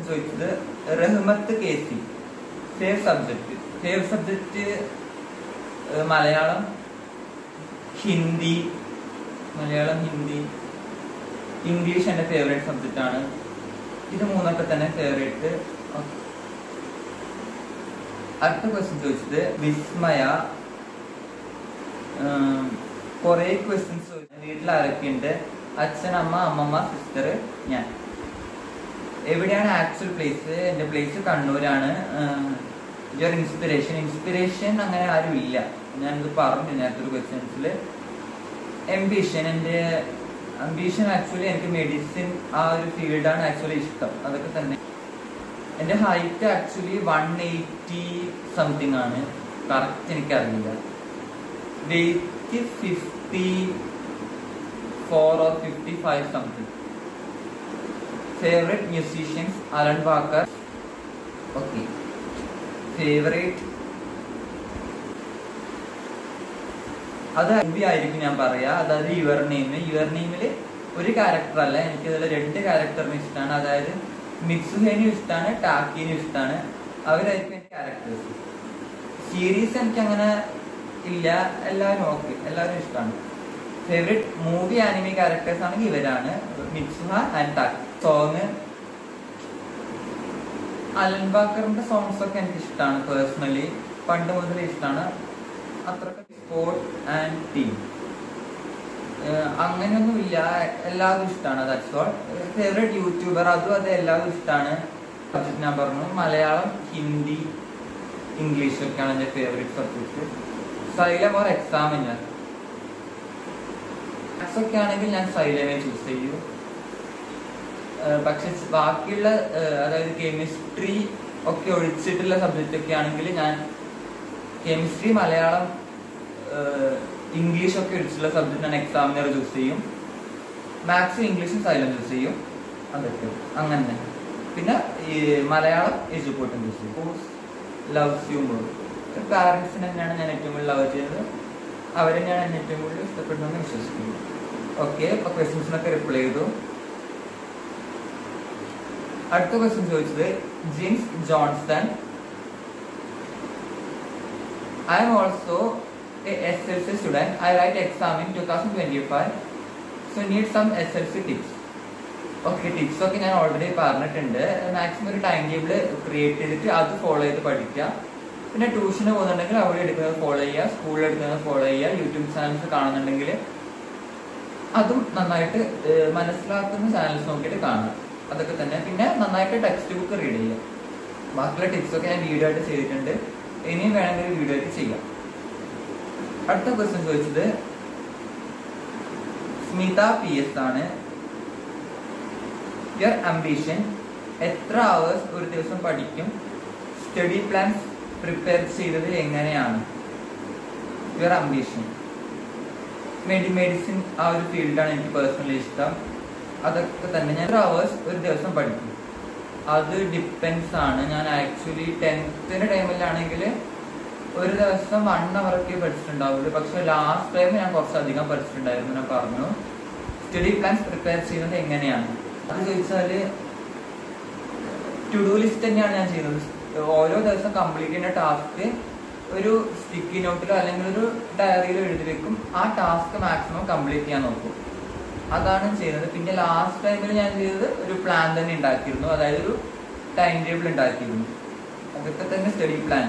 question ചോദിച്ചത് Rahmath K C fave subject fave subject Malayalam Hindi Malayalam Hindi English എൻ്റെ favourite subject ആണ് ഇത് മൂന്നൊക്കെ തന്നെ ഫേവറേറ്റ് അടുത്ത ക്വസ്റ്റ്യൻ ചോദിച്ചത് വിസ്മയ കുറെ ക്വസ്റ്റ്യൻസ് വീട്ടിൽ ആരൊക്കെയുണ്ട് അച്ഛൻ അമ്മ അമ്മമ്മ സിസ്റ്റർ ഞാൻ എവിടെയാണ് ആക്ച്വൽ പ്ലേസ് എൻ്റെ പ്ലേസ് കണ്ണൂരാണ് യുവർ ഇൻസ്പിറേഷൻ ഇൻസ്പിറേഷൻ അങ്ങനെ ആരും ഇല്ല ഞാനിത് പറഞ്ഞു നേരത്തെ ഒരു ക്വസ്റ്റ്യൻസിൽ എംബിഷൻ എൻ്റെ അംബിഷൻ ആക്ച്വലി എനിക്ക് മെഡിസിൻ ആ ഒരു ഫീൽഡാണ് ആക്ച്വലി ഇഷ്ടം അതൊക്കെ തന്നെ എൻ്റെ height actually one eighty something ആണ് കറക്റ്റ് എനിക്കറിയില്ല weight fifty four or fifty five something favourite musicians Alan Walker okay favourite അത് മൂവി ആയിരിക്കും ഞാൻ പറയാ അതായത് യുവർ നെയിം യുവർ നെയിമിൽ ഒരു ക്യാരക്ടർ അല്ല എനിക്ക് ഇതിൽ രണ്ട് ക്യാരക്ടറിന് ഇഷ്ടമാണ് അതായത് മിക്സുഹേനും ഇഷ്ടമാണ് ടാക്കിനും ഇഷ്ടമാണ് അവരായിരിക്കും എൻ്റെ ക്യാരക്ടേഴ്സ് സീരീസ് എനിക്ക് അങ്ങനെ ഇല്ല എല്ലാവരും ഓക്കെ എല്ലാവരും ഇഷ്ടമാണ് ഫേവറേറ്റ് മൂവി ആനിമി ക്യാരക്ടേഴ്സ് ആണെങ്കിൽ ഇവരാണ് Mitsuha and Taki song Alan ബാക്കറിന്റെ സോങ്സ് ഒക്കെ എനിക്ക് ഇഷ്ടമാണ് പേഴ്സണലി പണ്ട് മുതൽ ഇഷ്ടമാണ് അത്രക്ക് സ്പോർട്ട് ആൻഡ് ടീം അങ്ങനെയൊന്നും ഇല്ല എല്ലാവരും ഇഷ്ടമാണ് ദാറ്റ്സ് ഓൾ ഫേവറേറ്റ് യൂട്യൂബർ അതും അത് എല്ലാവരും ഇഷ്ടമാണ് സബ്ജക്ട് ഞാൻ പറഞ്ഞു മലയാളം ഹിന്ദി ഇംഗ്ലീഷ് ഒക്കെയാണ് എൻ്റെ favourite subject Xylem or examiner maths ഒക്കെ ആണെങ്കിൽ ഞാൻ സൈലമേ ചൂസ് ചെയ്യൂ പക്ഷെ ബാക്കിയുള്ള അതായത് കെമിസ്ട്രി ഒക്കെ ഒഴിച്ചിട്ടുള്ള സബ്ജക്റ്റ് ഒക്കെ ആണെങ്കിൽ ഞാൻ കെമിസ്ട്രി മലയാളം ഇംഗ്ലീഷ് ഒക്കെ ഒഴിച്ചുള്ള സബ്ജക്റ്റ് ഞാൻ എക്സാമിനർ ചൂസ് ചെയ്യും മാത്സും ഇംഗ്ലീഷും സൈലം ചൂസ് ചെയ്യും അതൊക്കെ അങ്ങനെ പിന്നെ ഈ മലയാളം എജുപോട്ടും ചൂസ് ചെയ്യും ലവ് യു മോർ പാരൻസിനെ തന്നെയാണ് ഞാൻ ഏറ്റവും കൂടുതൽ ലവ് ചെയ്യുന്നത് അവരെ ഞാൻ ഏറ്റവും കൂടുതൽ ഇഷ്ടപ്പെടുന്നെന്ന് വിശ്വസിക്കുന്നു ഓക്കെ അപ്പൊ ക്വസ്റ്റ്യൻസിനൊക്കെ റിപ്ലൈ ചെയ്തു അടുത്ത ക്വസ്റ്റ്യൻ ചോദിച്ചത് Jins Johnson I'm also S L C student I write exam in two thousand twenty five so need some S L C tips okay tips ഒക്കെ ഞാൻ ഓൾറെഡി പറഞ്ഞിട്ടുണ്ട് മാക്സിമം ഒരു ടൈം ടേബിൾ ക്രിയേറ്റ് ചെയ്തിട്ട് അത് follow ചെയ്ത് പഠിക്കുക പിന്നെ ട്യൂഷന് പോകുന്നുണ്ടെങ്കിൽ അവിടെ എടുക്കുന്നത് ഫോളോ ചെയ്യുക സ്കൂളിൽ എടുക്കുന്നത് ഫോളോ ചെയ്യുക യൂട്യൂബ് ചാനൽസ് കാണുന്നുണ്ടെങ്കിൽ അതും നന്നായിട്ട് മനസ്സിലാക്കുന്ന ചാനൽസ് നോക്കിയിട്ട് കാണുക അതൊക്കെ തന്നെ പിന്നെ നന്നായിട്ട് ടെക്സ്റ്റ് ബുക്ക് റീഡ് ചെയ്യുക ബാക്കിയുള്ള ടിപ്സ് ഒക്കെ ഞാൻ വീഡിയോ ആയിട്ട് ചെയ്തിട്ടുണ്ട് ഇനിയും വേണമെങ്കിൽ വീഡിയോ ആയിട്ട് ചെയ്യാം അടുത്ത ക്വസ്റ്റ്യൻ ചോദിച്ചത് സ്മിത പി എസ് ആണ് യുവർ അംബിഷൻ എത്ര അവേഴ്സ് ഒരു ദിവസം പഠിക്കും സ്റ്റഡി പ്ലാൻസ് പ്രിപ്പയർ ചെയ്തത് എങ്ങനെയാണ് യുവർ അംബിഷൻ മെഡി മെഡിസിൻ ആ ഒരു ഫീൽഡാണ് എനിക്ക് പേഴ്സണലി ഇഷ്ടം അതൊക്കെ തന്നെ ഞാൻ അവേഴ്സ് ഒരു ദിവസം പഠിക്കും അത് ഡിപ്പെൻസ് ആണ് ഞാൻ ആക്ച്വലി ടെൻത്തിന്റെ ടൈമിലാണെങ്കിൽ ഒരു ദിവസം വൺ അവറൊക്കെ പഠിച്ചിട്ടുണ്ടാവുള്ളൂ പക്ഷെ ലാസ്റ്റ് ടൈം ഞാൻ കുറച്ചധികം പഠിച്ചിട്ടുണ്ടായിരുന്നു ഞാൻ പറഞ്ഞു സ്റ്റഡി പ്ലാൻസ് പ്രിപ്പയർ ചെയ്യുന്നത് എങ്ങനെയാണ് അത് ചോദിച്ചാല് ടു ഡു ലിസ്റ്റ് തന്നെയാണ് ഞാൻ ചെയ്യുന്നത് ഓരോ ദിവസം കംപ്ലീറ്റ് ചെയ്യുന്ന ടാസ്ക് ഒരു സ്റ്റിക്കി നോട്ടിലോ അല്ലെങ്കിൽ ഒരു ഡയറിയിലോ എഴുതി വെക്കും ആ ടാസ്ക് മാക്സിമം കംപ്ലീറ്റ് ചെയ്യാൻ നോക്കും അതാണ് ചെയ്യുന്നത് പിന്നെ ലാസ്റ്റ് ടൈമിൽ ഞാൻ ചെയ്തത് ഒരു പ്ലാൻ തന്നെ ഉണ്ടാക്കിയിരുന്നു അതായത് ഒരു ടൈം ടേബിൾ ഉണ്ടാക്കിയിരുന്നു അതൊക്കെ തന്നെ സ്റ്റഡി പ്ലാൻ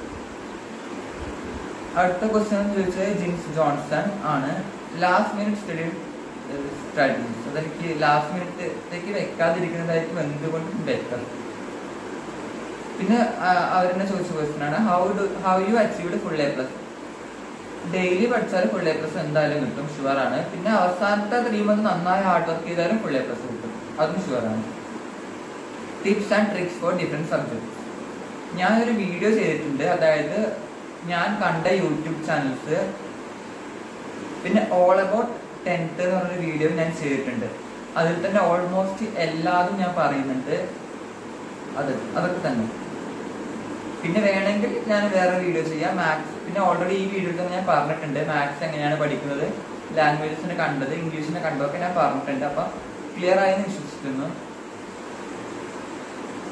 അടുത്ത ക്വസ്റ്റ്യൻ ചോദിച്ചത് ജിൻസ് ജോൺസൺ ആണ് ലാസ്റ്റ് മിനിറ്റ് സ്റ്റഡി സ്ട്രാറ്റജീസ് അതെനിക്ക് ലാസ്റ്റ് മിനിറ്റത്തേക്ക് വെക്കാതിരിക്കുന്നതായിരിക്കും എന്തുകൊണ്ടും ബെറ്റർ പിന്നെ അവരെന്നെ ചോദിച്ച ക്വസ്റ്റ്യൻ ആണ് how do how you achieved full A plus daily പഠിച്ചാൽ ഫുൾ എ പ്ലസ് എന്തായാലും കിട്ടും ഷുവർ ആണ് പിന്നെ അവസാനത്തെ ത്രീ മന്ത് നന്നായി ഹാർഡ് വർക്ക് ചെയ്താലും ഫുൾ എ പ്ലസ് കിട്ടും അതും ഷുവർ ആണ് tips and tricks for different subjects ഞാൻ ഒരു വീഡിയോ ചെയ്തിട്ടുണ്ട് അതായത് ഞാൻ കണ്ട യൂട്യൂബ് ചാനൽസ് പിന്നെ ഓൾ അബൌട്ട് ടെൻത്ത് എന്ന് പറഞ്ഞൊരു വീഡിയോ ഞാൻ ചെയ്തിട്ടുണ്ട് അതിൽ തന്നെ ഓൾമോസ്റ്റ് എല്ലാതും ഞാൻ പറയുന്നുണ്ട് അത് അതൊക്കെ തന്നെ പിന്നെ വേണമെങ്കിൽ ഞാൻ വേറെ വീഡിയോ ചെയ്യാം മാത്സ് പിന്നെ ഓൾറെഡി ഈ വീഡിയോയിൽ തന്നെ ഞാൻ പറഞ്ഞിട്ടുണ്ട് മാത്സ് എങ്ങനെയാണ് പഠിക്കുന്നത് ലാംഗ്വേജസിനെ കണ്ടത് ഇംഗ്ലീഷിനെ കണ്ടതൊക്കെ ഞാൻ പറഞ്ഞിട്ടുണ്ട് അപ്പൊ ക്ലിയർ ആയെന്ന് വിശ്വസിക്കുന്നു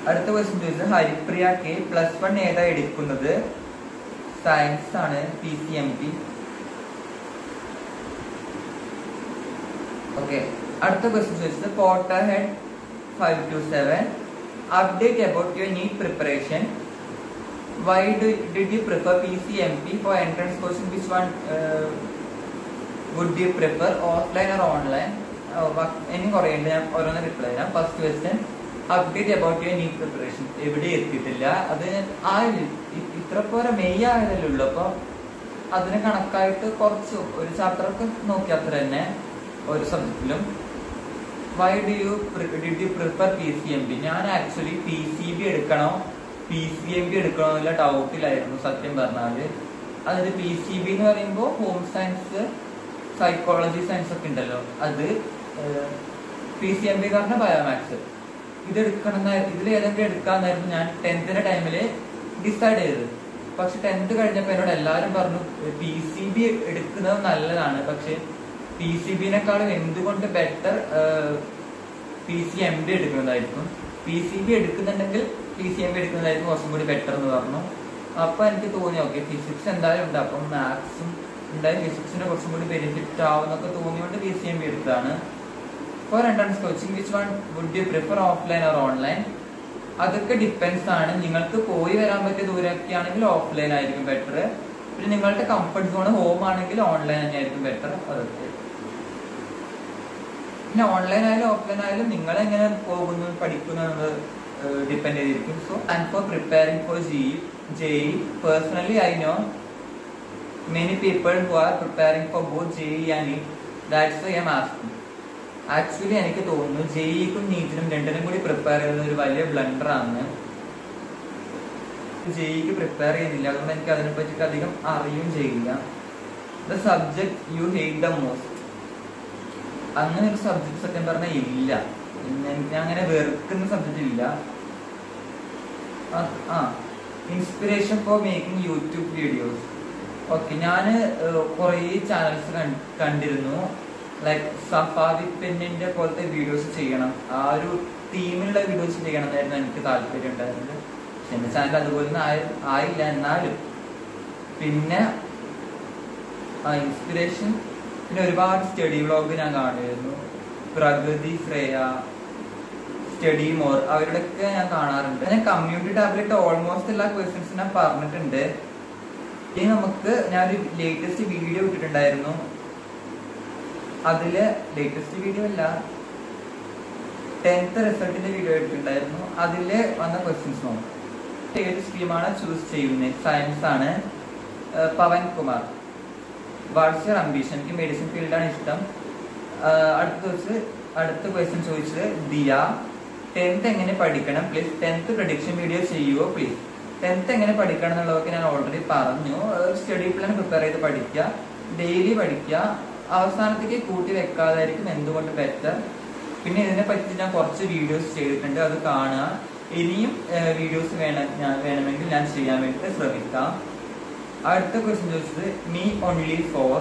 അടുത്ത ക്വസ്റ്റ്യൻ ചോദിച്ചത് ഹരിപ്രിയ കെ പ്ലസ് വൺ ഏതാ എടുക്കുന്നത് സയൻസ് ആണ് P C M P okay അടുത്ത ക്വസ്റ്റ്യൻ ചോദിച്ചത് Potterhead five two seven update about your NEET preparation why do did you prefer P C M P for entrance question which one would you prefer offline or online ഇനി കുറേ ഉണ്ട് ഞാൻ ഓരോന്ന് reply ചെയ്യാം first question update about your NEET preparation എവിടെ എത്തിയിട്ടില്ല അത് ആ ഇ- ഇത്ര പോലെ മെയ് ആയതല്ലേ ഉള്ളൂ അപ്പൊ അതിന് കണക്കായിട്ട് കുറച്ച് ഒരു ചാപ്റ്റർ ഒക്കെ നോക്കി അത്ര തന്നെ ഒരു സബ്ജക്റ്റിലും why do you did you prefer P C M B ഞാൻ ആക്ച്വലി പി സി ബി എടുക്കണോ പി സി എം ബി എടുക്കണോ എന്നുള്ള ഡൗട്ടിലായിരുന്നു സത്യം പറഞ്ഞാല് അതായത് പി സി ബി എന്ന് പറയുമ്പോൾ ഹോം സയൻസ് സൈക്കോളജി സയൻസ് ഒക്കെ ഉണ്ടല്ലോ അത് പി സി എം ബി എന്ന് പറഞ്ഞാൽ ബയോമാക്സ് ഇത് എടുക്കണം ഇതിൽ ഏതെങ്കിലും എടുക്കാന്നായിരുന്നു ഞാൻ ടെൻത്തിന്റെ ടൈമില് ഡിസൈഡ് ചെയ്തത് പക്ഷെ ടെൻത്ത് കഴിഞ്ഞപ്പോ എന്നോട് എല്ലാവരും പറഞ്ഞു പി സി ബി എടുക്കുന്നത് നല്ലതാണ് പക്ഷെ പി സി ബിനെക്കാളും എന്തുകൊണ്ട് better P C M B എടുക്കുന്നതായിരിക്കും പി സി ബി എടുക്കുന്നുണ്ടെങ്കിൽ പി സി എം ബി എടുക്കുന്നതായിരിക്കും കുറച്ചും കൂടി ബെറ്റർ എന്ന് പറഞ്ഞു അപ്പൊ എനിക്ക് തോന്നി ഓക്കെ ഫിസിക്സ് എന്തായാലും ഉണ്ട് അപ്പം മാത്സും എന്തായാലും ഫിസിക്സിന് കുറച്ചും കൂടി ബെനിഫിറ്റ് ആവുന്നൊക്കെ തോന്നിയോണ്ട് പി സി എം ബി എടുത്തതാണ് for entrance coaching which one would you prefer offline or online അതൊക്കെ ഡിപ്പെൻസ് ആണ് നിങ്ങൾക്ക് പോയി വരാൻ പറ്റിയ ദൂരമൊക്കെ ആണെങ്കിൽ ഓഫ്ലൈൻ ആയിരിക്കും ബെറ്റർ പിന്നെ നിങ്ങളുടെ കംഫർട്ട് സോൺ ഹോം ആണെങ്കിൽ ഓൺലൈൻ തന്നെയായിരിക്കും ബെറ്റർ അതൊക്കെ പിന്നെ ഓൺലൈൻ ആയാലും ഓഫ്ലൈൻ ആയാലും നിങ്ങൾ എങ്ങനെ പോകുന്നു പഠിക്കുന്നു എന്നത് ഡിപ്പെൻഡ് ചെയ്തിരിക്കും so and for preparing for G J personally I know many people who are preparing for both J and that's I'm asking actually എനിക്ക് തോന്നുന്നു ജെഇക്കും നീറ്റിനും രണ്ടിനും കൂടി പ്രിപ്പയർ ചെയ്യുന്നത് ഒരു വലിയ ബ്ലണ്ടർ ആണ് ജെഇക്ക് പ്രിപ്പയർ ചെയ്യുന്നില്ല അതുകൊണ്ട് എനിക്ക് അതിനെ പറ്റി അധികം അറിയും ചെയ്യില്ല the subject you hate the most അങ്ങനെ ഒരു സബ്ജക്ട് സത്യം പറഞ്ഞാൽ ഇല്ല പിന്നെ എനിക്ക് അങ്ങനെ വെറുക്കുന്ന സബ്ജക്റ്റ് ഇല്ല അത് ആ inspiration for making YouTube videos okay ഞാൻ കുറേ ചാനൽസ് കണ്ടിരുന്നു ലൈക്ക് സഫാവി പെന്നിന്റെ പോലത്തെ വീഡിയോസ് ചെയ്യണം ആ ഒരു തീമിലുള്ള വീഡിയോസ് ചെയ്യണം എന്നായിരുന്നു എനിക്ക് താല്പര്യം ഉണ്ടായിരുന്നത് പക്ഷെ എന്റെ ചാനൽ അതുപോലെ ആയില്ല എന്നാലും പിന്നെ ആ ഇൻസ്പിറേഷൻ പിന്നെ ഒരുപാട് സ്റ്റഡി വ്ളോഗ് ഞാൻ കാണുമായിരുന്നു പ്രഗതി ശ്രേയ സ്റ്റഡി മോർ അവരുടെയൊക്കെ ഞാൻ കാണാറുണ്ട് ഞാൻ കമ്മ്യൂണിറ്റി ടാബ്ലറ്റ് ഓൾമോസ്റ്റ് എല്ലാ ക്വസ്റ്റ്യൻസും ഞാൻ പറഞ്ഞിട്ടുണ്ട് ഇനി നമുക്ക് ഞാനൊരു ലേറ്റസ്റ്റ് വീഡിയോ ഇട്ടിട്ടുണ്ടായിരുന്നു അതില് ലേറ്റസ്റ്റ് വീഡിയോ അല്ല ടെൻത്ത് റിസൾട്ടിന്റെ വീഡിയോ ഇട്ടിട്ടുണ്ടായിരുന്നു അതില് വന്ന ക്വസ്റ്റ്യൻസ് നോക്കാം ഏത് സ്ട്രീമാണ് ചൂസ് ചെയ്യുന്നത് സയൻസ് ആണ് ഏഹ് Pavan Kumar what's your ambition എനിക്ക് മെഡിസിൻ ഫീൽഡാണ് ഇഷ്ടം ആഹ് അടുത്ത ദിവസം അടുത്ത ക്വസ്റ്റ്യൻ ചോദിച്ചത് ദിയ ടെൻത്ത് എങ്ങനെ പഠിക്കണം പ്ലീസ് ടെൻത്ത് പ്രഡിക്ഷൻ വീഡിയോ ചെയ്യുമോ പ്ലീസ് ടെൻത്ത് എങ്ങനെ പഠിക്കണം എന്നുള്ളതൊക്കെ ഞാൻ ഓൾറെഡി പറഞ്ഞു സ്റ്റഡി പ്ലാൻ പ്രിപ്പയർ ചെയ്ത് പഠിക്കുക ഡെയിലി പഠിക്കുക അവസാനത്തേക്ക് കൂട്ടി വെക്കാതായിരിക്കും എന്തുകൊണ്ട് ബെറ്റർ പിന്നെ ഇതിനെ പറ്റി ഞാൻ കുറച്ച് വീഡിയോസ് ചെയ്തിട്ടുണ്ട് അത് കാണുക ഇനിയും വീഡിയോസ് വേണം ഞാൻ വേണമെങ്കിൽ ഞാൻ ചെയ്യാൻ വേണ്ടിയിട്ട് ശ്രമിക്കാം അടുത്ത ക്വസ്റ്റ്യൻ ചോദിച്ചത് മീ ഓൺലി ഫോർ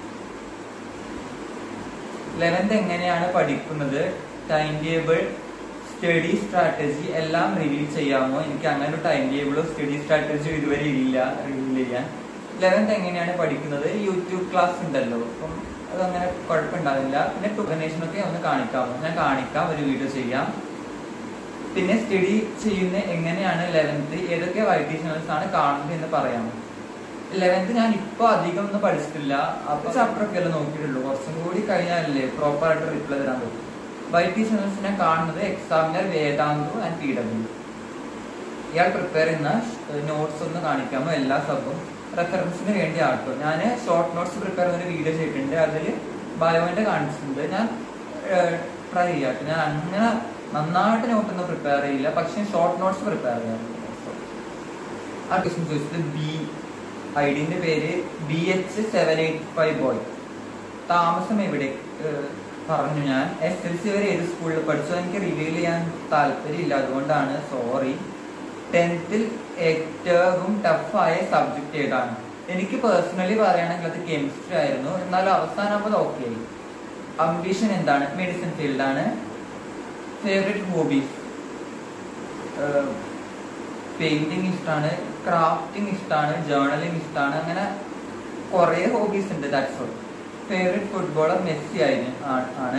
ലെവൻത്ത് എങ്ങനെയാണ് പഠിക്കുന്നത് ടൈം ടേബിൾ സ്റ്റഡി സ്ട്രാറ്റജി എല്ലാം റിവീൽ ചെയ്യാമോ എനിക്ക് അങ്ങനെ ഒരു ടൈം ടേബിളോ സ്റ്റഡി സ്ട്രാറ്റജിയോ ഇതുവരെ ഇല്ല റിവീൽ ചെയ്യാൻ ലെവൻത്ത് എങ്ങനെയാണ് പഠിക്കുന്നത് യൂട്യൂബ് ക്ലാസ് ഉണ്ടല്ലോ അപ്പം അതങ്ങനെ കുഴപ്പമുണ്ടാവില്ല പിന്നെ ടോക്കനേഷൻ ഒക്കെ ഒന്ന് കാണിക്കാമോ ഞാൻ കാണിക്കാം ഒരു വീഡിയോ ചെയ്യാം പിന്നെ സ്റ്റഡി ചെയ്യുന്ന എങ്ങനെയാണ് ലെവൻത്ത് ഏതൊക്കെ വൈറ്റി ചാനൽസ് ആണ് കാണുന്നത് എന്ന് പറയാമോ ലെവൻത്ത് ഞാൻ ഇപ്പൊ അധികം ഒന്നും പഠിച്ചിട്ടില്ല അപ്പൊ ചാപ്റ്റർ ഒക്കെ അല്ലേ നോക്കിയിട്ടുള്ളൂ കുറച്ചും കൂടി കഴിഞ്ഞാലല്ലേ പ്രോപ്പർ ആയിട്ട് റിപ്ലൈ തരാൻ പറ്റും വൈറ്റി ചാനൽസ് ഞാൻ കാണുന്നത് examiner Vedantu and P W ഇയാൾ പ്രിപ്പയർ ചെയ്യുന്ന നോട്ട്സ് ഒന്ന് കാണിക്കാമോ എല്ലാ സബും റെഫറൻസിന് വേണ്ടി ആട്ടോ ഞാൻ ഷോർട്ട് നോട്ട്സ് പ്രിപ്പയർ ചെയ്യുന്ന ഒരു വീഡിയോ ചെയ്തിട്ടുണ്ട് അതിൽ ബയോന്റെ കാണിച്ചിട്ടുണ്ട് ഞാൻ ട്രൈ ചെയ്യാട്ടോ ഞാൻ അങ്ങനെ നന്നായിട്ട് നോട്ടൊന്നും പ്രിപ്പയർ ചെയ്യില്ല പക്ഷെ ഷോർട്ട് നോട്ട്സ് പ്രിപ്പയർ ചെയ്യാറുണ്ട് ആ ക്വസ്റ്റ്യൻ ചോദിച്ചത് ബി ഐഡിന്റെ പേര് B H seven eight five boy താമസം എവിടെ ഏഹ് പറഞ്ഞു ഞാൻ എസ് എൽ സി വരെ ഏത് സ്കൂളിൽ പഠിച്ചു എനിക്ക് റിവീൽ ചെയ്യാൻ താല്പര്യമില്ല അതുകൊണ്ടാണ് സോറി ടെൻത്തിൽ ഏറ്റവും ടഫായ സബ്ജക്ട് ഏതാണ് എനിക്ക് പേഴ്സണലി പറയുകയാണെങ്കിൽ അത് കെമിസ്ട്രി ആയിരുന്നു എന്നാലും അവസാനമാകുമ്പോൾ ഓക്കെ ആയി അംബിഷൻ എന്താണ് മെഡിസിൻ ഫീൽഡാണ് ഫേവറേറ്റ് ഹോബീസ് പെയിന്റിങ് ഇഷ്ടമാണ് ക്രാഫ്റ്റിംഗ് ഇഷ്ടമാണ് ജേർണലിംഗ് ഇഷ്ടമാണ് അങ്ങനെ കുറേ ഹോബീസ് ഉണ്ട് that's all favourite footballer Messi ആയിരുന്നു ആ- ആണ്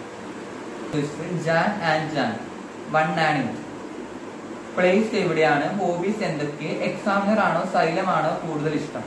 ജാൻ ആൻഡ് ജാൻ വൺ ആൻഡ് പ്ലേസ് എവിടെയാണ് ഹോബീസ് എന്തൊക്കെ എക്സാമിനർ ആണോ സൈലമാണോ കൂടുതൽ ഇഷ്ടം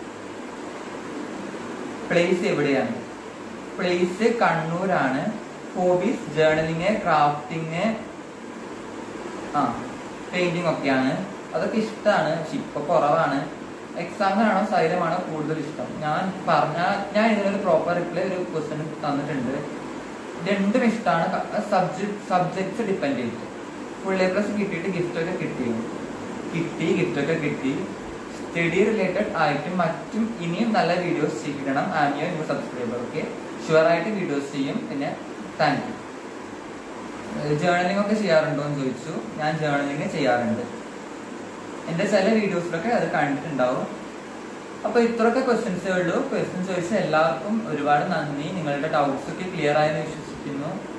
പ്ലേസ് എവിടെയാണ് പ്ലേസ് കണ്ണൂരാണ് ഹോബീസ് ജേർണലിങ് ക്രാഫ്റ്റിങ് ആ പെയിന്റിംഗ് ഒക്കെയാണ് അതൊക്കെ ഇഷ്ടമാണ് പക്ഷെ ഇപ്പൊ കുറവാണ് എക്സാമിനാണോ സൈലമാണോ കൂടുതൽ ഇഷ്ടം ഞാൻ പറഞ്ഞ ഞാൻ ഇതിനൊരു പ്രോപ്പർ റിപ്ലൈ ഒരു ക്വസ്റ്റ്യൻ തന്നിട്ടുണ്ട് രണ്ടും ഇഷ്ടമാണ് സബ്ജക്ട് സബ്ജക്ട്സ് ഡിപ്പെൻഡ് ചെയ്തിട്ട് ഫുൾ എ പ്ലസ് കിട്ടിയിട്ട് ഗിഫ്റ്റ് ഒക്കെ കിട്ടിയോ കിട്ടി ഗിഫ്റ്റ് ഒക്കെ കിട്ടി സ്റ്റഡി റിലേറ്റഡ് ആയിട്ടും മറ്റും ഇനിയും നല്ല വീഡിയോസ് ചെയ്യണം and you new subscriber okay sure ആയിട്ട് വീഡിയോസ് ചെയ്യും പിന്നെ താങ്ക് യു ജേർണലിംഗ് ഒക്കെ ചെയ്യാറുണ്ടോ എന്ന് ചോദിച്ചു ഞാൻ ജേർണലിംഗ് ചെയ്യാറുണ്ട് എന്റെ ചില വീഡിയോസിലൊക്കെ അത് കണ്ടിട്ടുണ്ടാവും അപ്പൊ ഇത്രയൊക്കെ ക്വസ്റ്റ്യൻസേ ഉള്ളൂ ക്വസ്റ്റ്യൻ ചോദിച്ച എല്ലാവർക്കും ഒരുപാട് നന്ദി നിങ്ങളുടെ ഡൗട്ട്സ് ഒക്കെ ക്ലിയർ ആയെന്ന് വിശ്വസിക്കുന്നു